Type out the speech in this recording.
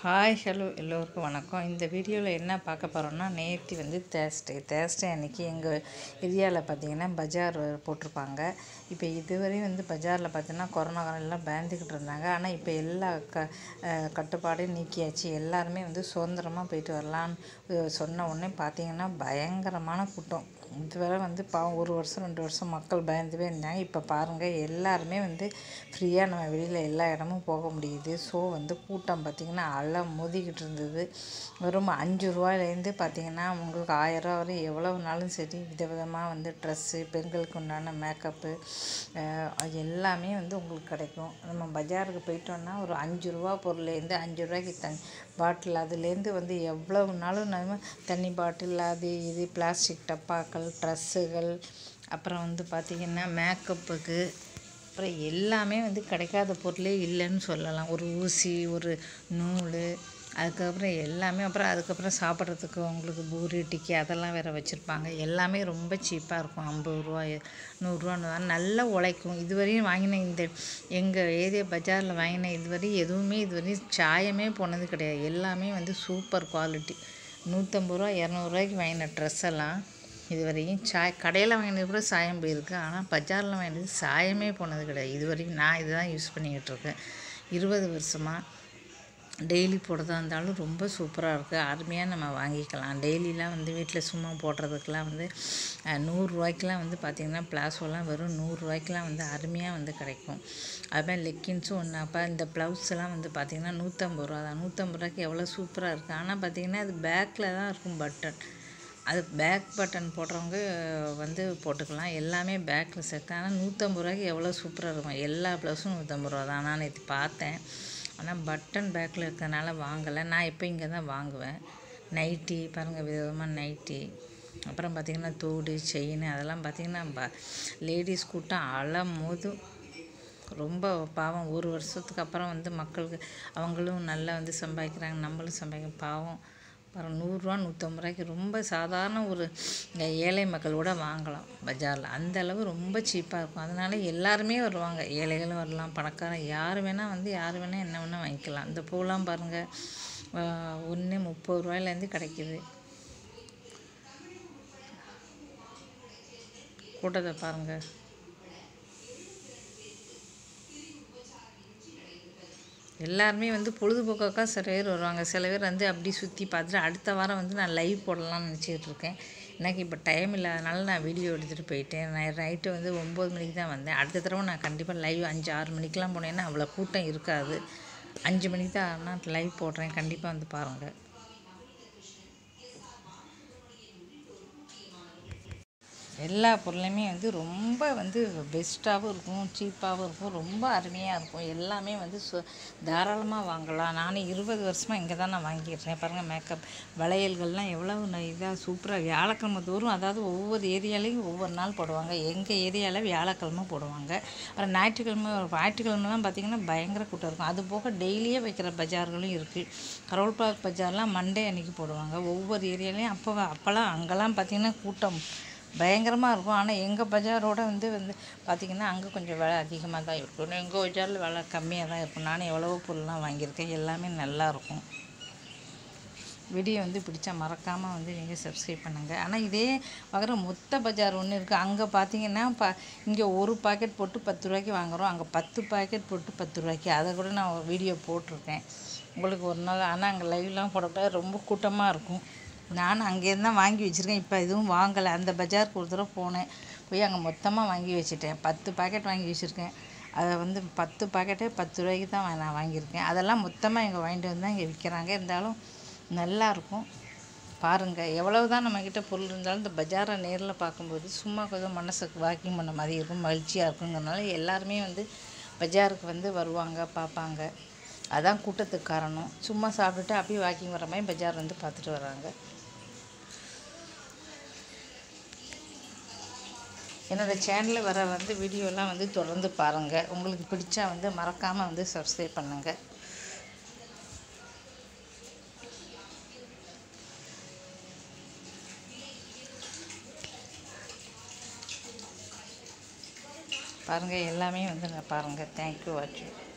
hi hello எல்லோருக்கும் வணக்கம் இந்த வீடியோவில் என்ன பார்க்க போகிறோம்னா நேற்று வந்து தேர்ஸ்டே தேர்ஸ்டே அன்றைக்கி எங்கள் ஏரியாவில் பார்த்தீங்கன்னா பஜார் போட்டிருப்பாங்க இப்போ இதுவரையும் வந்து பஜாரில் பார்த்தீங்கன்னா கொரோனா காலம்லாம் பயந்துக்கிட்டு இருந்தாங்க ஆனால் இப்போ எல்லா க அஹ் கட்டுப்பாடையும் நீக்கியாச்சு எல்லாருமே வந்து சுதந்திரமாக போயிட்டு வரலான்னு சொன்ன உடனே பார்த்தீங்கன்னா பயங்கரமான கூட்டம் இதுவரை வந்து பாவம் ஒரு வருஷம் ரெண்டு வருஷம் மக்கள் பயந்துவே இருந்தாங்க இப்போ பாருங்கள் எல்லாருமே வந்து ஃப்ரீயாக நம்ம வெளியில் எல்லா இடமும் போக முடியுது ஸோ வந்து கூட்டம் பார்த்திங்கன்னா அலை மோதிக்கிட்டு இருந்தது வெறும் அஞ்சு ரூபாயிலேருந்து பார்த்திங்கன்னா உங்களுக்கு ஆயிரம் வரை எவ்வளவுனாலும் சரி விதவிதமாக வந்து ட்ரெஸ்ஸு பெண்களுக்கு உண்டான மேக்கப்பு அது எல்லாமே வந்து உங்களுக்கு கிடைக்கும் நம்ம பஜாருக்கு போயிட்டோம்னா ஒரு அஞ்சு ரூபா பொருள்லேருந்து அஞ்சு ரூபாய்க்கு தண்ணி பாட்டில் அதுலேருந்து வந்து எவ்வளவுனாலும் நம்ம தண்ணி பாட்டில் அது இது பிளாஸ்டிக் டப்பாக்கள் ட்ரெஸ்ஸுகள் அப்புறம் வந்து பார்த்திங்கன்னா மேக்கப்புக்கு அப்புறம் எல்லாமே வந்து கிடைக்காத பொருளே இல்லைன்னு சொல்லலாம் ஒரு ஊசி ஒரு நூல் அதுக்கப்புறம் எல்லாமே அப்புறம் அதுக்கப்புறம் சாப்பிட்றதுக்கு உங்களுக்கு பூரி டிக்கி அதெல்லாம் வேறு வச்சுருப்பாங்க எல்லாமே ரொம்ப சீப்பாக இருக்கும் ஐம்பது ரூபா நூறுரூவான்னு தான் நல்லா உழைக்கும் இதுவரையும் வாங்கின இந்த எங்கள் ஏரியா பஜாரில் வாங்கின இதுவரையும் எதுவுமே இதுவரையும் சாயமே போனது கிடையாது எல்லாமே வந்து சூப்பர் குவாலிட்டி நூற்றம்பது ரூபா இரநூறுவாய்க்கு வாங்கின ட்ரெஸ் எல்லாம் இதுவரையும் சாய் கடையில் வாங்கினது கூட சாயம் போயிருக்கு ஆனால் பஜாரில் வாங்கினது சாயமே போனது கிடையாது இது வரைக்கும் நான் இதுதான் யூஸ் பண்ணிக்கிட்டு இருக்கேன் இருபது வருஷமாக டெய்லி போடுறதா இருந்தாலும் ரொம்ப சூப்பராக இருக்குது அருமையாக நம்ம வாங்கிக்கலாம் டெய்லிலாம் வந்து வீட்டில் சும்மா போடுறதுக்கெலாம் வந்து நூறுரூவாய்க்கெலாம் வந்து பார்த்திங்கன்னா பிளாஸோலாம் வெறும் நூறுரூவாய்க்கெலாம் வந்து அருமையாக வந்து கிடைக்கும் அதுமாதிரி லெக்கின்ஸும் ஒன்று அப்போ இந்த ப்ளவுஸ்லாம் வந்து பார்த்திங்கன்னா நூற்றம்பது ரூபா தான் நூற்றம்பது ரூபாய்க்கு எவ்வளோ சூப்பராக இருக்குது ஆனால் பார்த்திங்கன்னா அது பேக்கில் தான் இருக்கும் பட்டன் அது பேக் பட்டன் போடுறவங்க வந்து போட்டுக்கலாம் எல்லாமே பேக்கில் சேர்த்து ஆனால் நூற்றம்பது ரூபாய்க்கு எவ்வளோ சூப்பராக இருக்கும் எல்லா ப்ளவுஸும் நூற்றம்பது ரூபா தான் நான் நேற்று பார்த்தேன் ஆனால் பட்டன் பேக்கில் இருக்கிறதுனால வாங்கலை நான் இப்போ இங்கே தான் வாங்குவேன் நைட்டி பாருங்கள் விதவிதமாக நைட்டி அப்புறம் பார்த்திங்கன்னா தோடு செயின் அதெல்லாம் பார்த்திங்கன்னா ப லேடிஸ் கூட்டம் அலம் மோதும் ரொம்ப பாவம் ஒரு வருஷத்துக்கு அப்புறம் வந்து மக்களுக்கு அவங்களும் நல்லா வந்து சம்பாதிக்கிறாங்க நம்மளும் சம்பாதிக்க பாவம் அப்புறம் நூறுரூவா நூற்றம்பது ரூபாய்க்கு ரொம்ப சாதாரண ஒரு ஏழை மக்கள் கூட வாங்கலாம் பஜாரில் அந்த அளவு ரொம்ப சீப்பாக இருக்கும் அதனால எல்லாருமே வருவாங்க ஏழைகளும் வரலாம் பணக்காரன் யார் வேணால் வந்து யார் வேணால் என்ன வேணால் வாங்கிக்கலாம் இந்த பூலாம் பாருங்கள் ஒன்று முப்பது ரூபாயிலேருந்து கிடைக்கிது கூட்டத்தை பாருங்கள் எல்லாருமே வந்து பொழுதுபோக்காக சில பேர் வருவாங்க சில பேர் வந்து அப்படி சுற்றி பார்த்துட்டு அடுத்த வாரம் வந்து நான் லைவ் போடலாம்னு நினச்சிக்கிட்டு இருக்கேன் எனக்கு இப்போ டைம் இல்லாதனால நான் வீடியோ எடுத்துகிட்டு போயிட்டேன் நான் நைட்டு வந்து ஒம்பது மணிக்கு தான் வந்தேன் அடுத்த தடவை நான் கண்டிப்பாக லைவ் அஞ்சு ஆறு மணிக்கெலாம் போனேன்னா அவ்வளோ கூட்டம் இருக்காது அஞ்சு மணிக்கு தான் நான் லைவ் போடுறேன் கண்டிப்பாக வந்து பாருங்கள் எல்லா பொருளுமே வந்து ரொம்ப வந்து பெஸ்ட்டாகவும் இருக்கும் சீப்பாகவும் இருக்கும் ரொம்ப அருமையாக இருக்கும் எல்லாமே வந்து சு தாராளமாக வாங்கலாம் நானும் இருபது வருஷமாக இங்கே தான் நான் வாங்கிடுறேன் பாருங்கள் மேக்கப் வளையல்கள்லாம் எவ்வளோ இதாக சூப்பராக வியாழக்கிழமை தோறும் அதாவது ஒவ்வொரு ஏரியாலையும் ஒவ்வொரு நாள் போடுவாங்க எங்கள் ஏரியாவில் வியாழக்கிழமை போடுவாங்க அப்புறம் ஞாயிற்றுக்கிழமை ஞாயிற்றுக்கிழமெலாம் பார்த்திங்கன்னா பயங்கர கூட்டம் இருக்கும் அது போக டெய்லியே வைக்கிற பஜார்களும் இருக்குது கரோல் பார்க் பஜார்லாம் மண்டே அன்றைக்கி போடுவாங்க ஒவ்வொரு ஏரியாலையும் அப்போ அப்போல்லாம் அங்கெல்லாம் பார்த்திங்கன்னா கூட்டம் பயங்கரமாக இருக்கும் ஆனால் எங்கள் பஜாரோட வந்து வந்து பார்த்திங்கன்னா அங்கே கொஞ்சம் விலை அதிகமாக தான் இருக்கும் எங்கள் பஜாரில் விலை கம்மியாக தான் இருக்கும் நானும் எவ்வளவோ பொருள்லாம் வாங்கியிருக்கேன் எல்லாமே நல்லாயிருக்கும் வீடியோ வந்து பிடிச்சா மறக்காமல் வந்து நீங்கள் சப்ஸ்கிரைப் பண்ணுங்கள் ஆனால் இதே வகர மொத்த பஜார் ஒன்று இருக்குது அங்கே பார்த்தீங்கன்னா ப இங்கே ஒரு பாக்கெட் போட்டு பத்து ரூபாய்க்கு வாங்குகிறோம் அங்கே பத்து பாக்கெட் போட்டு பத்து ரூபாய்க்கு அதை கூட நான் ஒரு வீடியோ போட்டிருக்கேன் உங்களுக்கு ஒரு நாள் ஆனால் அங்கே லைவ்லாம் போடக்கூடாது ரொம்ப கூட்டமாக இருக்கும் நான் அங்கேருந்து தான் வாங்கி வச்சுருக்கேன் இப்போ எதுவும் வாங்கலை அந்த பஜாருக்கு ஒரு தடவை போனேன் போய் அங்கே மொத்தமாக வாங்கி வச்சுட்டேன் பத்து பாக்கெட் வாங்கி வச்சுருக்கேன் அதை வந்து பத்து பாக்கெட்டே பத்து ரூபாய்க்கு தான் நான் வாங்கியிருக்கேன் அதெல்லாம் மொத்தமாக இங்கே வாங்கிட்டு வந்து தான் இங்கே விற்கிறாங்க இருந்தாலும் நல்லாயிருக்கும் பாருங்கள் எவ்வளவு தான் நம்மக்கிட்ட பொருள் இருந்தாலும் இந்த பஜாரை நேரில் பார்க்கும்போது சும்மா கொஞ்சம் மனசுக்கு வாக்கிங் பண்ண மாதிரி இருக்கும் மகிழ்ச்சியாக இருக்குங்கிறனால எல்லாருமே வந்து பஜாருக்கு வந்து வருவாங்க பார்ப்பாங்க அதான் கூட்டத்துக்கு காரணம் சும்மா சாப்பிட்டுட்டு அப்படியே வாக்கிங் வர மாதிரி பஜார் வந்து பார்த்துட்டு வராங்க என்னோடய சேனலில் வர வந்து வீடியோலாம் வந்து தொடர்ந்து பாருங்கள் உங்களுக்கு பிடிச்சா வந்து மறக்காமல் வந்து சப்ஸ்கிரைப் பண்ணுங்கள் பாருங்கள் எல்லாமே வந்து நான் பாருங்கள் தேங்க்யூ வாட்சிங்